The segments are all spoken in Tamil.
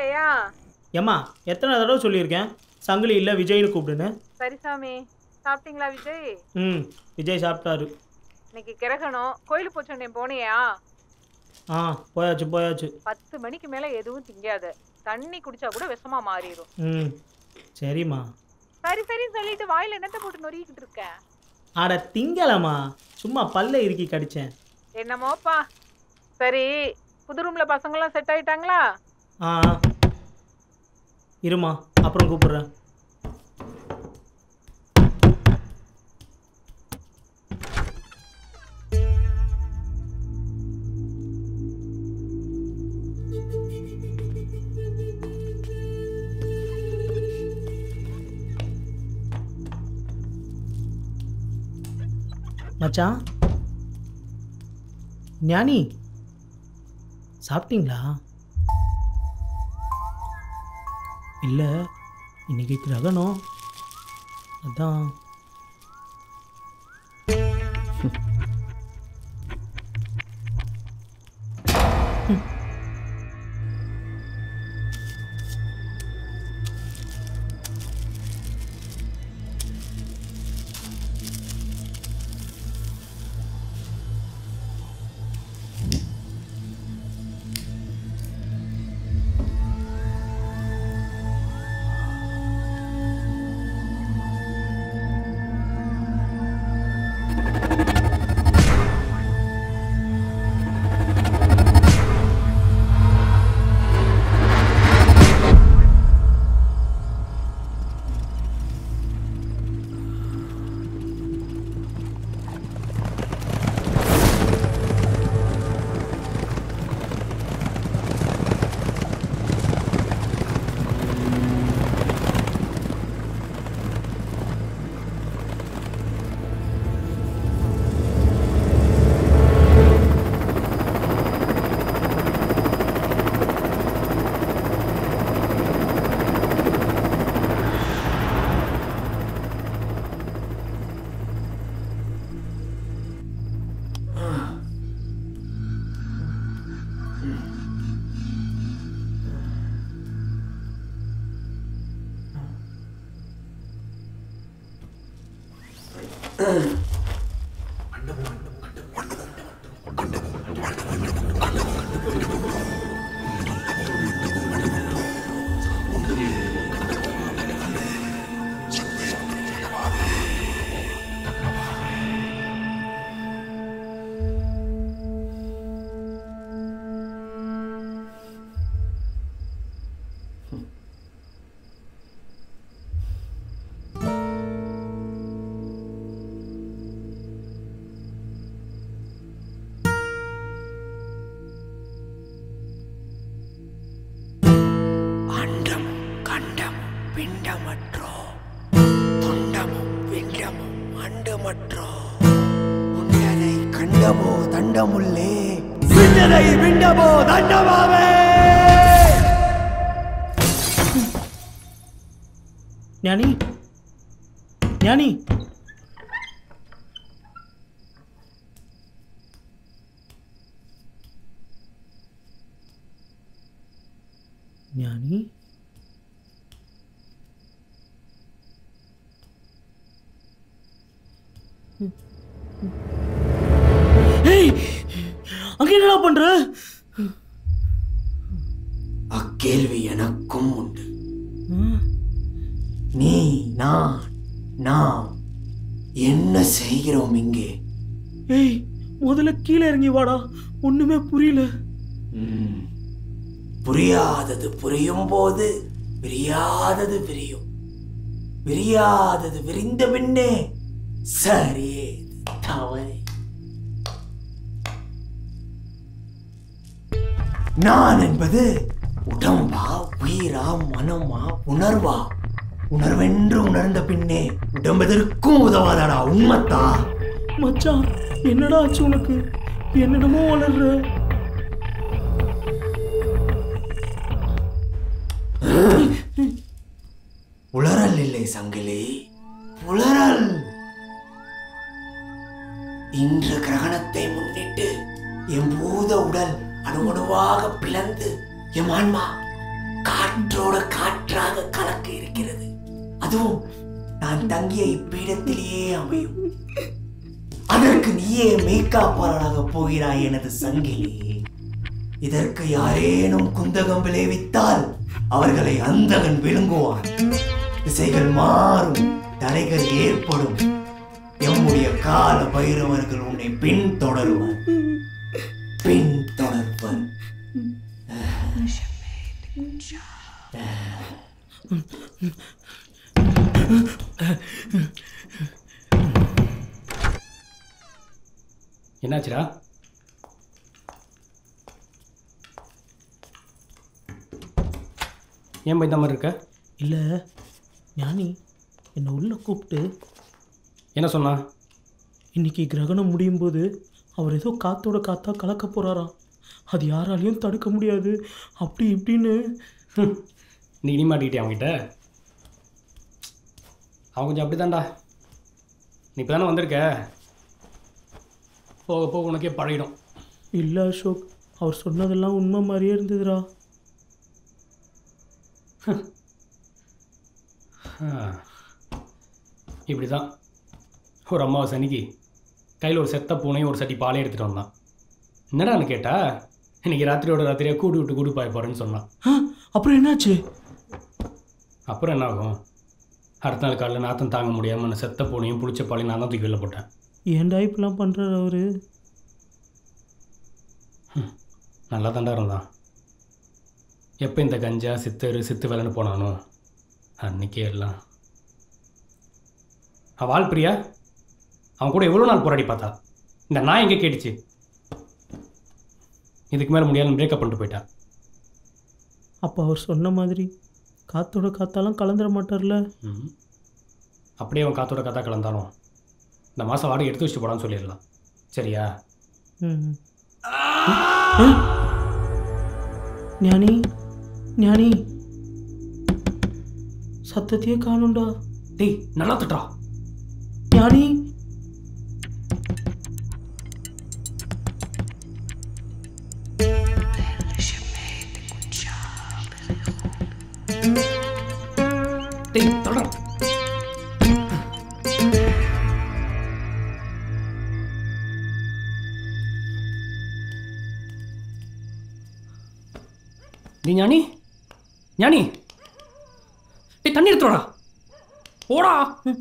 இல்லையா ஏம்மா எத்தனை தடவை சொல்லியிருக்கேன் சங்கிலி இல்லை விஜய்னு கூப்பிடுன்னு சரி சாமி சாப்பிட்டீங்களா விஜய் ம் விஜய் சாப்பிட்டாரு இன்னைக்கு கிரகணம் கோயிலுக்கு போச்சோன்னே போனியா ஆ போயாச்சு போயாச்சு பத்து மணிக்கு மேல எதுவும் திங்காத தண்ணி குடிச்சா கூட விஷமா மாறிடும் ம் சரிம்மா சரி சரி சொல்லிட்டு வாயில என்னத்த போட்டு நொறுக்கிட்டு இருக்க அட திங்கலம்மா சும்மா பல்ல இறுக்கி கடிச்சேன் என்னமோப்பா சரி புது ரூம்ல பசங்களாம் செட் ஆயிட்டாங்களா ஆ இருமா அப்புறம் கூப்பிடுறேன் மச்சான் ஞானி சாப்பிட்டீங்களா இல்லை இன்னைக்கு கிரகணம் அதான் அண்டமும் கண்டமும் பிண்டமற்றோ தொண்டமும் பிண்டமும் அண்டமற்றோ உண்டனை கண்டமோ தண்டமுள்ளே பிண்டனை பிண்டமோ தண்டமாவே ஞானி ஞானி ஞானி ஏய் அங்க என்னடா பண்ற அக்கேள்வி எனக்கும் உண்டு ம், நீ நான் நாம் என்ன செய்கிறோம் இங்கே ஏய் முதல்ல கீழே இறங்கி வாடா ஒண்ணுமே புரியல ம். புரியாதது புரியும் போது விரியாதது விரியும் விரியாதது விரிந்த பின்னே சரியே தவறே நான் என்பது உடம்பா உயிரா மனமா உணர்வா உணர்வென்று உணர்ந்த பின்னே உடம்பெதற்கும் உதவாதடா உண்மத்தா மச்சான் என்னடா ஆச்சு உனக்கு என்னென்னமோ வளர்ற உளறல் இல்லை சங்கிலி உளறல் இன்று கிரகணத்தை முன்னிட்டு என் பூத உடல் அணுவணுவாக பிளந்து எம் ஆன்மா காற்று காற்றோட காற்றாக கலக்க இருக்கிறது அதுவும் நான் தங்கிய இப்பீடத்திலேயே அமையும் அதற்கு நீயே மெய்காப்பாளராக போகிறாய் எனது சங்கிலி இதற்கு யாரேனும் குந்தகம் விளைவித்தால் அவர்களை அந்தகன் விழுங்குவான் திசைகள் மாறும் தடைகள் ஏற்படும் எம்முடைய கால பைரவர்கள் உன்னை பின் தொடருவர் பின் தொடர்வர் என்னாச்சுடா ஏன் பயந்த மாதிரி இருக்க இல்லை ஞானி என்னை உள்ளே கூப்பிட்டு என்ன சொன்னா இன்னைக்கு கிரகணம் முடியும் போது அவர் ஏதோ காத்தோட காத்தா கலக்க போறாராம் அது யாராலையும் தடுக்க முடியாது அப்படி இப்படின்னு ஹம். நீ இனி மாட்டிக்கிட்டே அவன்கிட்ட அவன் கொஞ்சம் அப்படிதான்டா நீ இப்போ தானே வந்திருக்க போக போக உனக்கே பழகிடும் இல்லை அசோக் அவர் சொன்னதெல்லாம் உண்மை மாதிரியே இருந்ததுடா இப்படி தான் ஒரு அம்மாவாசை அன்னைக்கு கையில் ஒரு செத்த பூனையும் ஒரு சட்டி பாலையும் எடுத்துகிட்டு வந்தான் என்னடான்னு கேட்டா இன்னைக்கு ராத்திரியோட ராத்திரியாக கூடு விட்டு கூடு பாய போகிறேன்னு சொன்னான் ஆ, அப்புறம் என்னாச்சு அப்புறம் என்ன ஆகும் அடுத்த நாள் காலையில் நாத்தம் தாங்க முடியாமல் அந்த செத்த பூனையும் புளிச்ச பாலையும் நான் தான் தூக்கி வெளில போட்டேன் ஏன்டா இப்படிலாம் பண்ணுறாரு அவரு நல்லா தாண்டா இருந்தான் எப்போ இந்த கஞ்சா சித்தரு சித்து வேலைன்னு போனானோ அன்னைக்கே எல்லாம் அவள் ஆள் பிரியா அவன் கூட எவ்வளோ நாள் போராடி பார்த்தா இந்த நாய் எங்கே கேட்டுச்சு இதுக்கு மேலே முடியாதுன்னு பிரேக்கப் பண்ணிட்டு போயிட்டா அப்போ அவர் சொன்ன மாதிரி காத்தோட காத்தாலாம் கலந்துட மாட்டார்ல ம். அப்படியே அவன் காத்தோட காத்தா கலந்தாலும் இந்த மாதம் வாடகை எடுத்து வச்சுட்டு போடான்னு சொல்லிடலாம் சரியா ம் ஆ? ஞானி ஞானி சத்தத்தையே காணும்டா டேய் நல்லா திட்டுறா ஞானி டேய் தொடர நீ ஞானி ஞானி டேய் தண்ணி எடுத்துடா ஓடா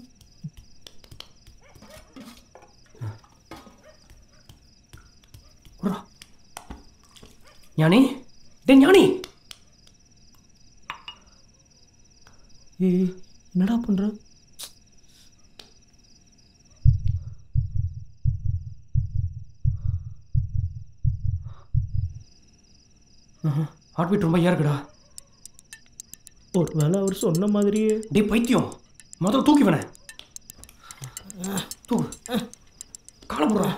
ஓடா ஞானி டேய் ஞானி ஏய் என்னடா பண்ற ஹார்ட் பீட் ரொம்ப ஏறுக்குடா ஒரு வேளை அவர் சொன்ன மாதிரியே டேய் பைத்தியம் முதல்ல தூக்கி வேணே தூக்கு காலை போடுறா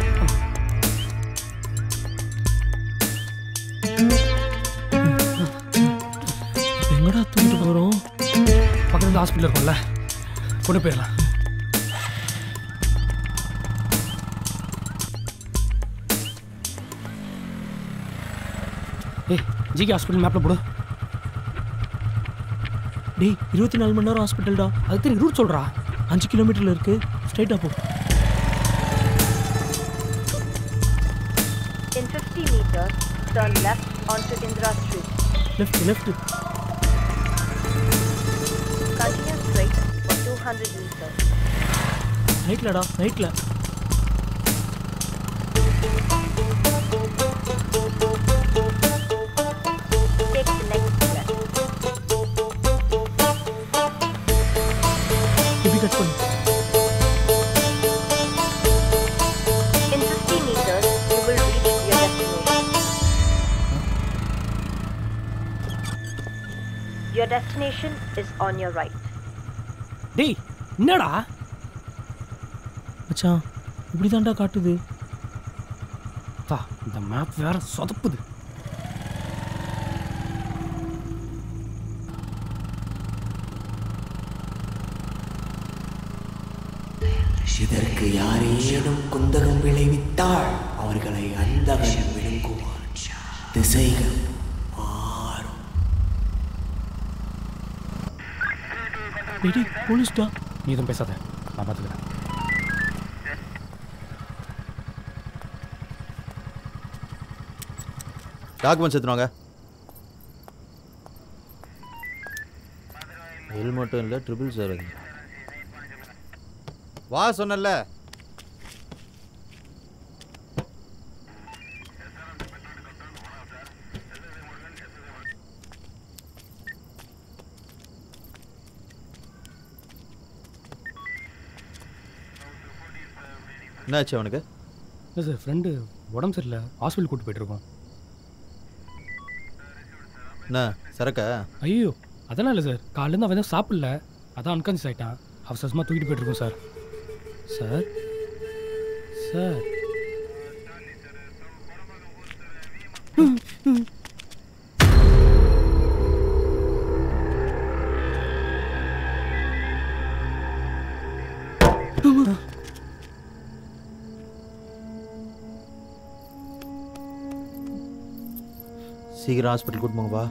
இப்ப எங்கடா தூக்கிட்டு போறோம் பக்கத்துல ஹாஸ்பிட்டல் இருக்கும்ல கொண்டு போயிடலாம் ஏய் ஜிகே ஹாஸ்பிட்டல் மேப்பில் போடு டேய் இருபத்தி நாலு மணி நேரம் ஹாஸ்பிட்டல்டா அது தெரியும் ரூட் சொல்கிறா அஞ்சு கிலோமீட்டர்ல இருக்கு ஸ்ட்ரைட்டா போ In 50 meters, turn left onto Indra Street. Left left Continue straight for 200 meters. ரைட்லடா ரைட்ல Take the next left. இப்படி கட் பண்ணு In 50 meters, you will reach your destination. Your destination is on your right. டேய் என்னடா மச்சான் இப்படி தான்டா காட்டுது தா இந்த மேப் வேற சொதப்புது இதற்கு யாரேனும் குந்தகம் விளைவித்தால் அவர்களை அந்தகன் விழுங்குவான் திசைகள் மாறும் டேடி போலீஸ்டா நீ எதுவும் பேசாத நான் பார்த்துக்கிறேன் டாக்குமெண்ட்ஸ் எடுத்துனாங்க எல் மட்டும் இல்லை ட்ரிபிள் சார் அது வா சொன்னல என்னாச்சு அவனுக்கு இல்லை சார் ஃப்ரெண்டு உடம்பு சரியில்லை ஹாஸ்பிட்டல் கூட்டு போயிட்டுருக்கோம் என்ன சரக்கா ஐயோ அதெல்லாம் இல்லை சார் காலையிலேருந்து அவன் எதுவும் சாப்பிடல அதான் அன்கான்சியஸ் ஆகிட்டான் அவசரமாக தூக்கிட்டு போயிட்டுருக்கோம் சார் சார் சார் சீக்கிரம் ஹாஸ்பிட்டல் கூட்டு போங்கப்பா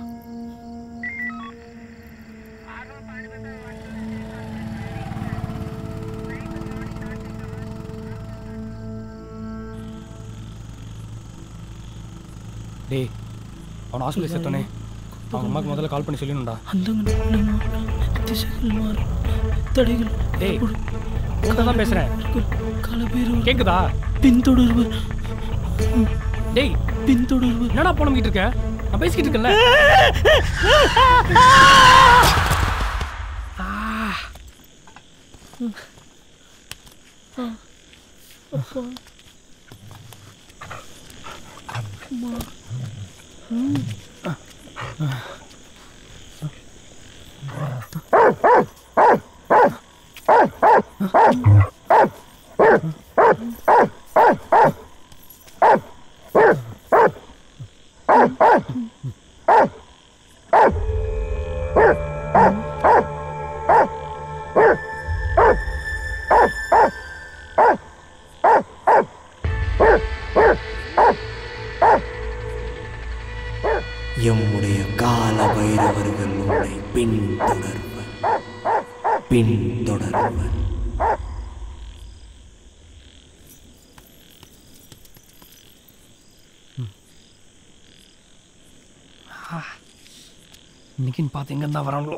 டேய் அவன் ஹாஸ்பிட்டல் சேர்த்தோனே அவங்க அம்மாவுக்கு முதல்ல கால் பண்ணி சொல்லணும்டா அந்த திசைகள் மாறும் தடைகள் டேய் உன்கிட்ட தான் பேசுகிறேன் கலபேறு கேட்குதா பின்தொடர்வு டேய் பின்தொடர்வு என்னடா புலம்பிக்கிட்டு இருக்க நான் பேசிக்கிட்டு இருக்கேன்ல எம்முடைய கால பைரவர்கள் உன்னை பின்தொடர்வன் பின்தொடர்வன் இன்னைக்குன்னு பார்த்து எங்கே இருந்தால் வராங்களோ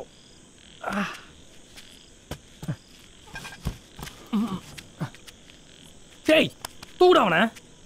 டேய் தூட அவனை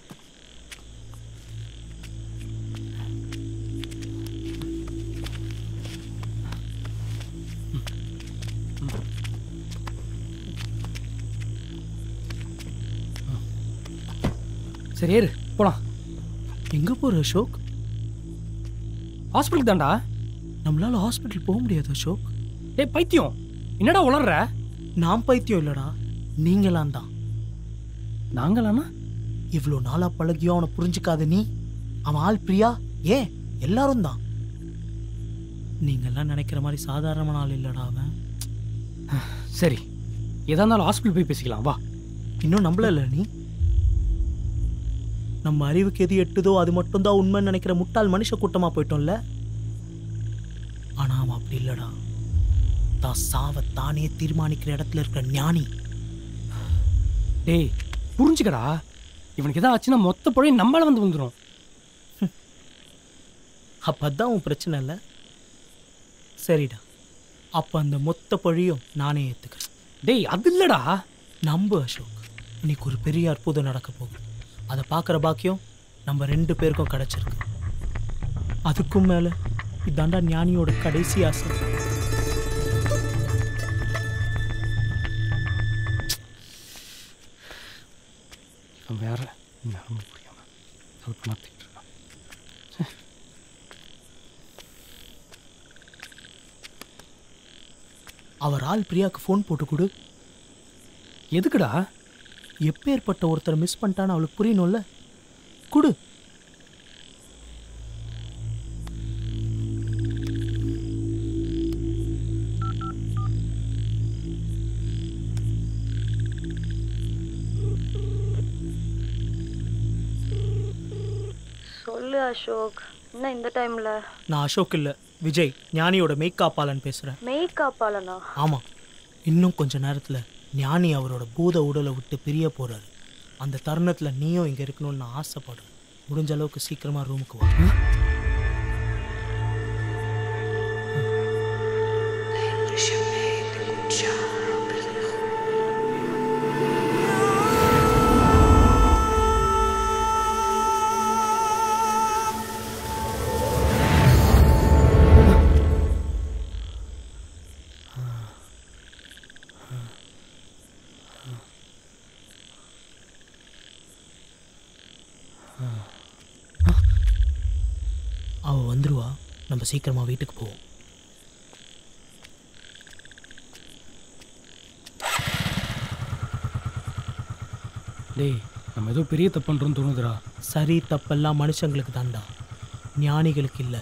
சரி ஏறு போலாம் எங்க போற அசோக் ஹாஸ்பிட்டலுக்கு தான்டா நம்மளால ஹாஸ்பிட்டல் போக முடியாது அசோக் டேய் பைத்தியம் என்னடா உளர்ற நான் பைத்தியம் இல்லடா நீங்களாம் தான் நாங்களாண்ணா இவ்வளோ நாளா பழகியும் அவனை புரிஞ்சுக்காத நீ அவன் ஆள் பிரியா ஏன் எல்லாரும் தான் நீங்கெல்லாம் நினைக்கிற மாதிரி சாதாரணமான ஆள் இல்லடா அவன் சரி எதா இருந்தாலும் ஹாஸ்பிட்டல் போய் பேசிக்கலாம் வா இன்னும் நம்பல நீ நம்ம அறிவுக்கு எது எட்டுதோ அது மட்டும்தான் உண்மைன்னு நினைக்கிற முட்டாள் மனுஷ கூட்டமா போயிட்டோம்ல ஆனா அவன் அப்படி இல்லடா தான் சாவ தானே தீர்மானிக்கிற இடத்துல இருக்கிற ஞானி டேய் புரிஞ்சுக்கடா இவனுக்கு எதாவது ஆச்சுன்னா மொத்த பழைய நம்மளால வந்து வந்துடும் அப்ப அதான் உன் பிரச்சனை இல்லை சரிடா அப்ப அந்த மொத்த பழியும் நானே ஏத்துக்கிறேன் டேய் அது இல்லடா நம்பு அசோக் இன்னைக்கு ஒரு பெரிய அற்புதம் நடக்க போகுது அதை பார்க்குற பாக்கியம் நம்ம ரெண்டு பேருக்கும் கிடைச்சிருக்கு அதுக்கும் மேலே இதாண்டா ஞானியோட கடைசி ஆசை அவன் வேற நரம்பு புரியாம அது மாற்றிட்டு இருக்கான் அவர் ஆள் பிரியாக்கு ஃபோன் போட்டு கொடு எதுக்குடா எப்பேற்பட்ட ஒருத்தரை மிஸ் பண்ணிட்டான்னு அவளுக்கு புரியணும்ல குடு சொல்லு அசோக் என்ன இந்த டைம்ல நான் அசோக் இல்லை விஜய் ஞானியோட மேய்க்காப்பாளன் பேசுகிறேன் மெய் காப்பாளனா ஆமாம் இன்னும் கொஞ்ச நேரத்தில் ஞானி அவரோட பூத உடலை விட்டு பிரிய போறாரு அந்த தருணத்தில் நீயும் இங்கே இருக்கணும்னு நான் ஆசைப்படுறேன் முடிஞ்ச அளவுக்கு சீக்கிரமாக ரூமுக்கு வா அவ வந்துருவா நம்ம சீக்கிரமா வீட்டுக்கு போவோம் டேய் நம்ம ஏதோ பெரிய தப்பு பண்ணுறோன்னு தோணுதுடா சரி தப்பெல்லாம் மனுஷங்களுக்கு தாண்டா ஞானிகளுக்கு இல்லை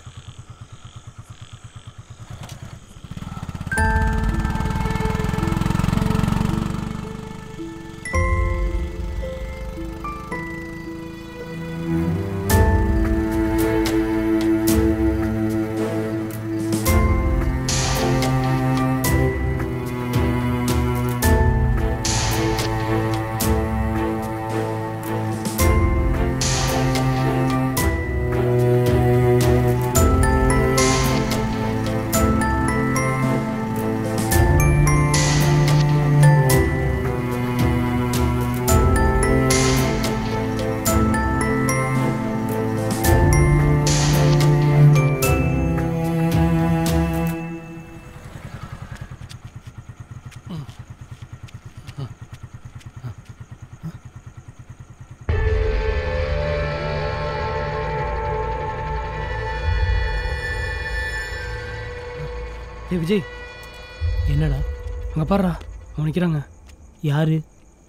டேய் விஜய் என்னடா அங்கே பாருடா அவன் நிற்கிறாங்க யாரு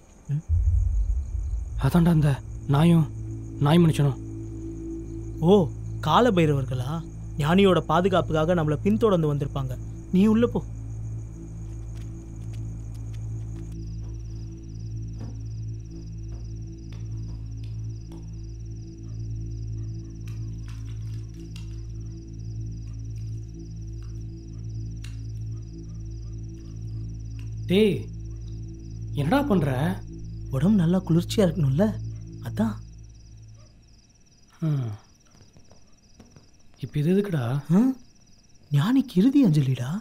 அதான்டா அந்த நாயும் நாய் மனுஷனும் ஓ கால பைரவர்களா ஞானியோட பாதுகாப்புக்காக நம்மளை பின்தொடர்ந்து வந்திருப்பாங்க நீ உள்ள போ டேய் என்னடா பண்ணுற உடம்பு நல்லா குளிர்ச்சியா இருக்கணும்ல அதான் இப்போ இது எதுக்குடா ஆ? ஞானிக்கு இறுதி அஞ்சலிடா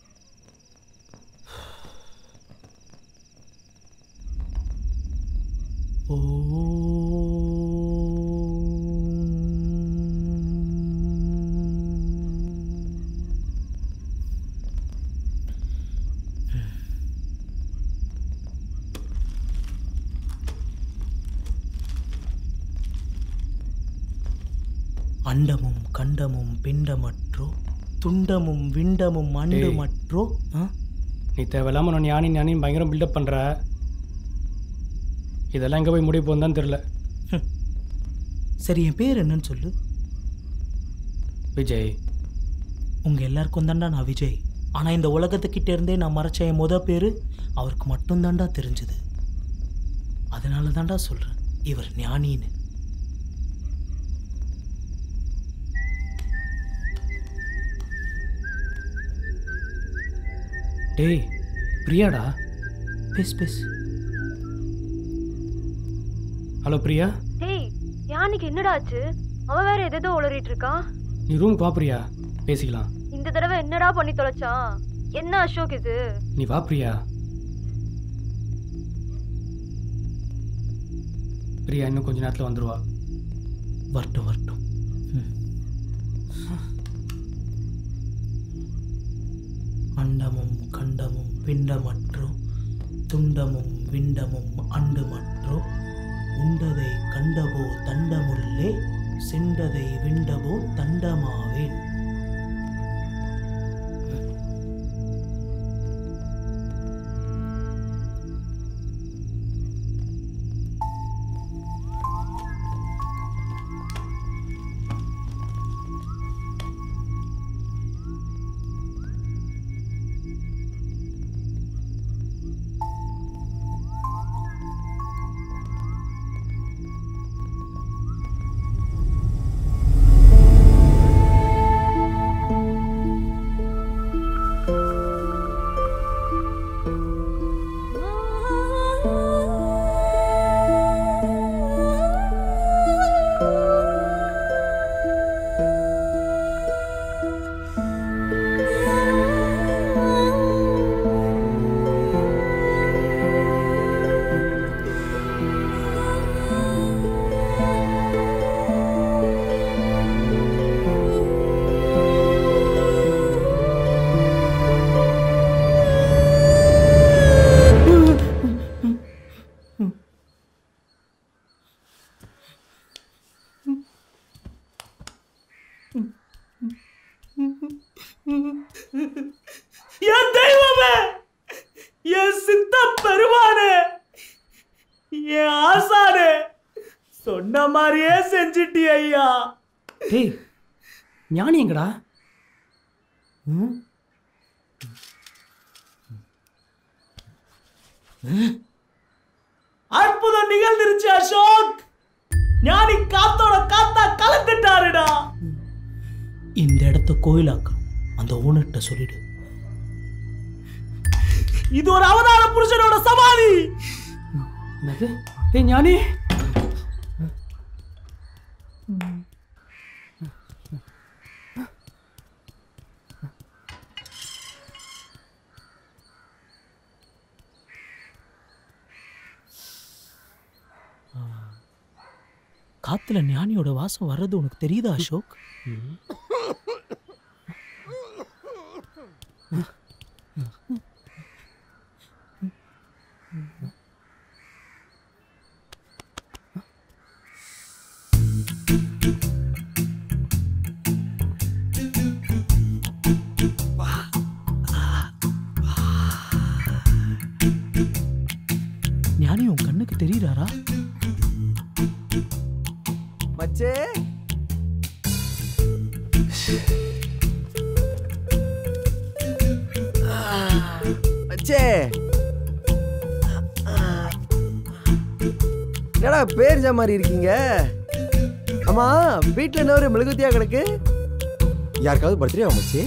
ஓ அண்டமும் கண்டமும் பிண்டமற்றோ துண்டமும் விண்டமும் அண்டுமற்றோ ஆ? நீ தேவையில்லாமல் நான் ஞானி ஞானி பயங்கரம் பில்டப் பண்ணுற இதெல்லாம் எங்கே போய் முடிய போகுதுன்னு தெரில சரி என் பேர் என்னன்னு சொல்லு விஜய் உங்க எல்லாருக்கும் தாண்டா நான் விஜய் ஆனா இந்த உலகத்துக்கிட்ட இருந்தே நான் மறைச்ச என் முத பேரு அவருக்கு மட்டும்தாண்டா தெரிஞ்சது அதனால தாண்டா சொல்றேன் இவர் ஞானின்னு டேய் பிரியாடா பேஸ் பேஸ் ஹலோ பிரியா டேய் யானைக்கு என்னடா ஆச்சு அவன் வேற எதேதோ உளறிட்டு இருக்கான் நீ ரூமுக்கு வா பிரியா பேசிக்கலாம் இந்த தடவை என்னடா பண்ணி தொலைச்சான் என்ன அசோக் இது நீ வா பிரியா பிரியா இன்னும் கொஞ்ச நேரத்தில் வந்துடுவா வரட்டும் வரட்டும் ம். அண்டமும் கண்டமும் பிண்டமற்றோ துண்டமும் விண்டமும் அண்டுமற்றோ உண்டதை கண்டபோ தண்டமுள்ளே செண்டதை விண்டபோ தண்டமாவேன் என் தெய்வமே என் சித்த பெருமானே என் ஆசானே சொன்ன மாதிரியே செஞ்சிட்டி ஐயா டேய் ஞானி எங்கடா அற்புதம் நிகழ்ந்துருச்சு அசோக் ஞானி காத்தோட காத்தா கலந்துட்டாருடா இந்த இடத்த கோயிலாக்கும் அந்த ஓனர்கிட்ட சொல்லிடு இது ஒரு அவதார புருஷனோட சமாதி என்னது டேய் ஞானி காத்துல ஞானியோட வாசம் வர்றது உனக்கு தெரியுதா அசோக் ஞானி உன் கண்ணுக்கு தெரியுறாரா மச்சே மச்சே என்னடா பேர் மாதிரி இருக்கீங்க ஆமா வீட்ல என்ன ஒரு மெழுகுத்தியா கிடக்கு யாருக்காவது பர்த்டே மச்சி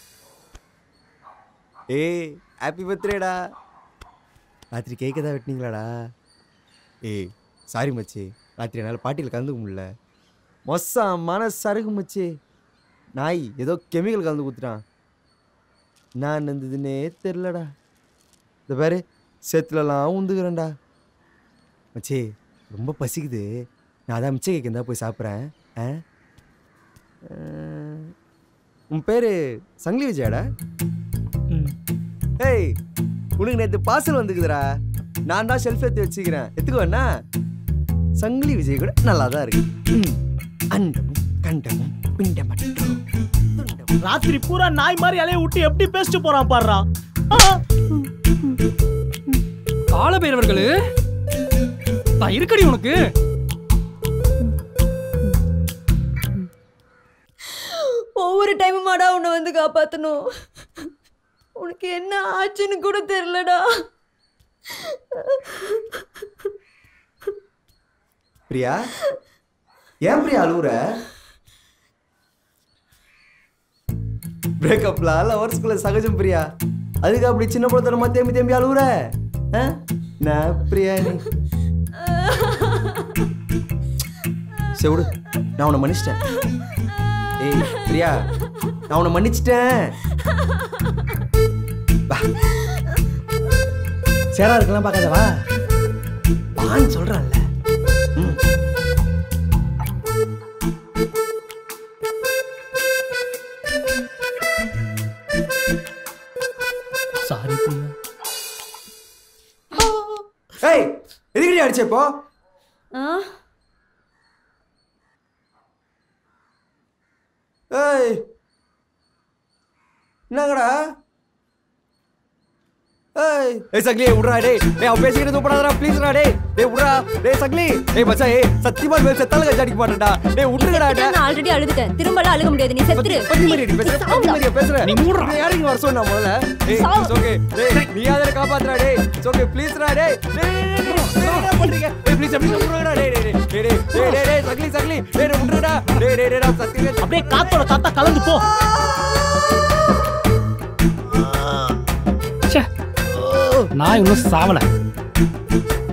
ஏய் ஹாப்பி பர்த்டேடா ராத்திரி கேக் ஏதாவது வெட்டினீங்களாடா ஏய் சாரி மச்சி ராத்திரி என்னால் பாட்டியில் கலந்துக்க முடியல மொசமான சருகு மச்சி நாய் ஏதோ கெமிக்கல் கலந்து ஊத்துட்டான் நான் இருந்ததுன்னே தெரிலடா இந்த பாரு சேத்துலலாம் உந்துக்கிறேன்டா மச்சி ரொம்ப பசிக்குது நான் அதான் மிச்ச கேக் இருந்தால் போய் சாப்பிட்றேன் ஆ அஹ், உன் பேர் சங்கிலி விஜயாடா ம் ஏய் உனக்கு நேற்று பார்சல் வந்துக்குதுடா நான் தான் ஷெல்ஃப் எடுத்து வச்சுக்கிறேன் எத்துக்குவேண்ணா சங்கிலி விஜய் கூட நல்லா தான் இருக்கு ம். அண்டமும் கண்டமும் பிண்டமட்டும் துண்டமும் ராத்திரி பூரா நாய் மாதிரி அலைய விட்டு எப்படி பேசிட்டு போறான் பாடுறா கால பைரவர்களு நான் இருக்கடி உனக்கு ஒவ்வொரு டைமுமாடா உன்னை வந்து காப்பாற்றணும் உனக்கு என்ன ஆச்சுன்னு கூட தெரிலடா பிரியா ஏன் பிரியா அழுவுற பிரேக்கப்ல லவர்ஸ்குள்ள சகஜம் பிரியா அதுக்கு அப்படி சின்ன பழத்தனமா தேம்பி தேம்பி அழுவுற ஆ? நான் பிரியா நீ சரி விடு நான் உன்னை மன்னிச்சிட்டேன் ஏய் பிரியா நான் உன்னை மன்னிச்சிட்டேன் வா சேரா இருக்கலாம் பார்க்காத வா வான்னு சொல்றான்ல ம் சாரி பிரியா ஏய் எதுக்கடி அடிச்ச இப்போ ஆ ஏய் என்னங்கடா ஏய் ஏய் சக்லி விட்றா டேய் டேய் அவன் பேசிக்கிட்டு தூப்படாதடா ப்ளீஸ்டா டேய் டேய் விட்றா டேய் சக்லி டேய் மச்சான் ஏய் சத்தியமா மேல் செத்தால கட்சி அடிக்க மாட்டேன்டா டேய் விட்டுருடா டேய் நான் ஆல்ரெடி அழுதுட்டேன் திரும்பலாம் அழுக முடியாது நீ செத்துரு பத்தி மாதிரி அடி பேசுற பத்தி மாதிரி பேசுற நீ மூடுறா யாரு இங்க வர சொன்னா முதல்ல ஏய் சாவு. இட்ஸ் ஓகே டேய் நீ யாரை காப்பாத்துறா டேய் இட்ஸ் ஓகே ப்ளீஸ்டா டேய் டேய் டேய், டேய், டேய், என்ன பண்றீங்க டேய் ப்ளீஸ் ப்ளீஸ் விட்றா டேய் டேய் டேய் டேய் டேய் டேய் டேய் சக்லி சக்லி டேய் டேய், விட்ருடா டேய் டேய் டேய் நான் சத்தியமே அப்படியே காத்தோட காத்தா கலந்து போ ச்சே நான் இன்னும் சாவல